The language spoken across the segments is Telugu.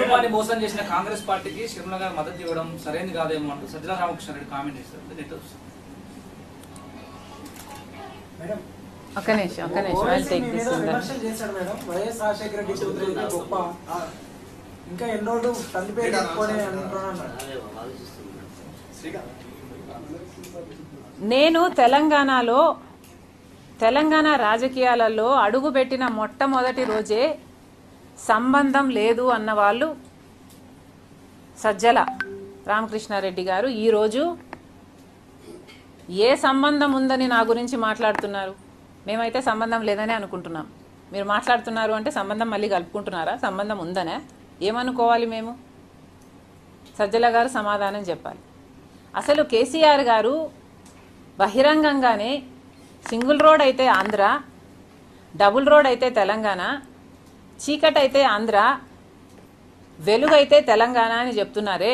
కుటుంబాన్ని మోసం చేసిన కాంగ్రెస్ పార్టీకి షర్మిల గారు మద్దతు ఇవ్వడం సరైనది కాదేమో అంటూ సజ్జల రామకృష్ణ రెడ్డి కామెంట్ చేస్తారు నెట్ వస్తుంది. మేడం ఒక్క నిమిషం ఒక్క నిమిషం I Owaisi take me this మీద విమర్శలు చేశాడు మేడం వైఎస్ రాజశేఖర రెడ్డి కూతురు ఇది గొప్ప ఆ, ఇంకా ఎన్ని రోజులు తల్లి పేరు చెప్పుకొని అంటున్నాడు నేను తెలంగాణలో తెలంగాణ రాజకీయాలలో అడుగుపెట్టిన మొట్టమొదటి రోజే సంబంధం లేదు అన్న వాళ్ళు సజ్జల రామకృష్ణారెడ్డి గారు ఈరోజు ఏ సంబంధం ఉందని నా గురించి మాట్లాడుతున్నారు మేమైతే సంబంధం లేదని అనుకుంటున్నాం మీరు మాట్లాడుతున్నారు అంటే సంబంధం మళ్ళీ కలుపుకుంటున్నారా సంబంధం ఉందనే ఏమనుకోవాలి మేము సజ్జల గారు సమాధానం చెప్పాలి అసలు కేసీఆర్ గారు బహిరంగంగానే సింగిల్ రోడ్ అయితే ఆంధ్ర డబుల్ రోడ్ అయితే తెలంగాణ చీకటి అయితే ఆంధ్ర వెలుగైతే తెలంగాణ అని చెప్తున్నారే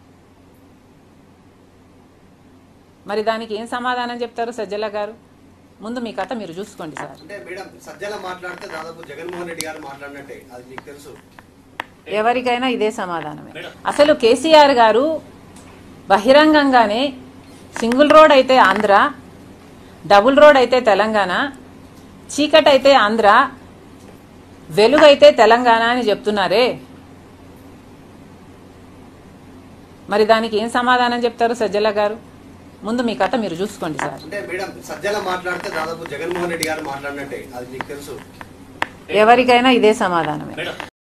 మరి దానికి ఏం సమాధానం చెప్తారు సజ్జల గారు ముందు మీ కథ మీరు చూసుకోండి సార్ అంటే మేడం సజ్జల మాట్లాడితే దాదాపు జగన్మోహన్ రెడ్డి గారు మాట్లాడినట్టే అది మీకు తెలుసు ఎవరికైనా ఇదే సమాధానమే అసలు కేసీఆర్ గారు బహిరంగంగానే సింగిల్ రోడ్ అయితే ఆంధ్ర డబుల్ రోడ్ అయితే తెలంగాణ చీకటి అయితే ఆంధ్ర వెలుగైతే తెలంగాణ అని చెప్తున్నారే మరి దానికి ఏం సమాధానం చెప్తారు సజ్జల గారు ముందు మీ కథ మీరు చూసుకోండి సార్ అంటే మేడం సజ్జల మాట్లాడితే దాదాపు జగన్మోహన్ రెడ్డి గారు మాట్లాడినట్టే అది మీకు తెలుసు ఎవరికైనా ఇదే సమాధానమే